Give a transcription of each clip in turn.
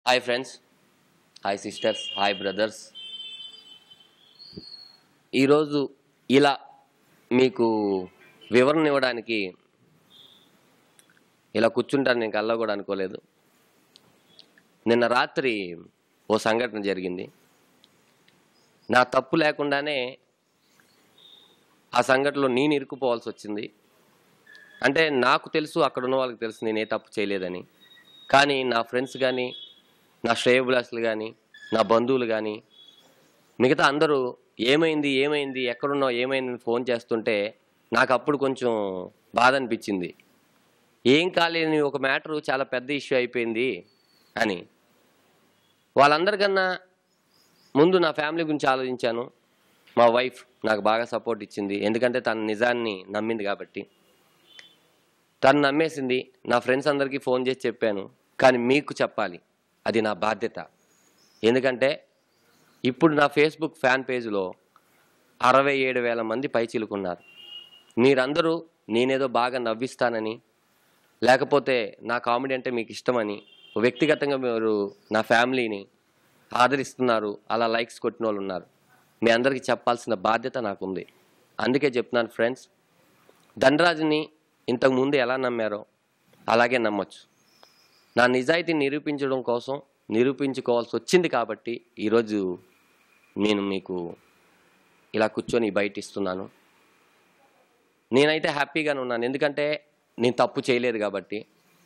hi friends hi sisters hi brothers ఈరోజు ఇలా మీకు వివరణ ఇవ్వడానికి ఇలా కూర్చుంటాను నేను కల్లా కూడా అనుకోలేదు నిన్న రాత్రి ఓ సంఘటన జరిగింది నా తప్పు లేకుండానే ఆ సంఘటనలో నేను ఇరుక్కుపోవాల్సి వచ్చింది అంటే నాకు తెలుసు అక్కడ ఉన్న వాళ్ళకి తెలుసు నేను ఏ తప్పు చేయలేదని కానీ నా ఫ్రెండ్స్ కానీ నా శ్రేయబులాసులు కానీ నా బంధువులు కానీ మిగతా అందరూ ఏమైంది ఏమైంది ఎక్కడున్నావు ఏమైందని ఫోన్ చేస్తుంటే నాకు అప్పుడు కొంచెం బాధ అనిపించింది ఏం కాలేని ఒక మ్యాటరు చాలా పెద్ద ఇష్యూ అయిపోయింది అని వాళ్ళందరికన్నా ముందు నా ఫ్యామిలీ గురించి ఆలోచించాను మా వైఫ్ నాకు బాగా సపోర్ట్ ఇచ్చింది ఎందుకంటే తన నిజాన్ని నమ్మింది కాబట్టి తను నమ్మేసింది నా ఫ్రెండ్స్ అందరికీ ఫోన్ చేసి చెప్పాను కానీ మీకు చెప్పాలి అది నా బాధ్యత ఎందుకంటే ఇప్పుడు నా ఫేస్బుక్ ఫ్యాన్ పేజ్లో అరవై ఏడు వేల మంది పైచిలుకున్నారు మీరందరూ నేనేదో బాగా నవ్విస్తానని లేకపోతే నా కామెడీ అంటే మీకు ఇష్టమని వ్యక్తిగతంగా మీరు నా ఫ్యామిలీని ఆదరిస్తున్నారు అలా లైక్స్ కొట్టిన వాళ్ళు ఉన్నారు మీ అందరికీ చెప్పాల్సిన బాధ్యత నాకుంది అందుకే చెప్తున్నాను ఫ్రెండ్స్ ధనరాజుని ఇంతకుముందు ఎలా నమ్మారో అలాగే నమ్మొచ్చు నా నిజాయితీని నిరూపించడం కోసం నిరూపించుకోవాల్సి వచ్చింది కాబట్టి ఈరోజు నేను మీకు ఇలా కూర్చొని బయట ఇస్తున్నాను నేనైతే హ్యాపీగానే ఉన్నాను ఎందుకంటే నేను తప్పు చేయలేదు కాబట్టి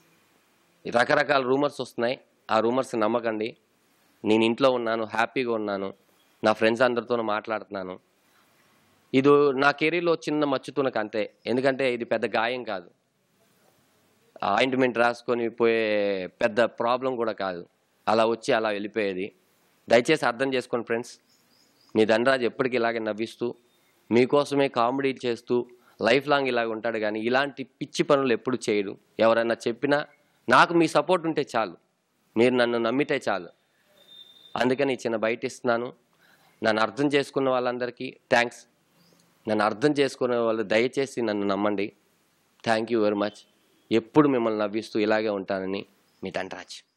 రకరకాల రూమర్స్ వస్తున్నాయి ఆ రూమర్స్ నమ్మకండి నేను ఇంట్లో ఉన్నాను హ్యాపీగా ఉన్నాను నా ఫ్రెండ్స్ అందరితోనూ మాట్లాడుతున్నాను ఇది నా కెరీర్లో చిన్న మచ్చుతునకు అంతే ఎందుకంటే ఇది పెద్ద గాయం కాదు ఆయింట్మెంట్ రాసుకొని పోయే పెద్ద ప్రాబ్లం కూడా కాదు అలా వచ్చి అలా వెళ్ళిపోయేది దయచేసి అర్థం చేసుకోండి ఫ్రెండ్స్ మీ ధనరాజు ఎప్పటికీ ఇలాగే నవ్విస్తూ మీకోసమే కామెడీ చేస్తూ లైఫ్ లాంగ్ ఇలాగ ఉంటాడు కానీ ఇలాంటి పిచ్చి పనులు ఎప్పుడు చేయడు ఎవరైనా చెప్పినా నాకు మీ సపోర్ట్ ఉంటే చాలు మీరు నన్ను నమ్మితే చాలు అందుకని ఈ చిన్న బయట ఇస్తున్నాను నన్ను అర్థం చేసుకున్న వాళ్ళందరికీ థ్యాంక్స్ నన్ను అర్థం చేసుకునే వాళ్ళు దయచేసి నన్ను నమ్మండి థ్యాంక్ యూ వెరీ మచ్ ఎప్పుడు మిమ్మల్ని నవ్విస్తూ ఇలాగే ఉంటానని మీ తండ్రాజ్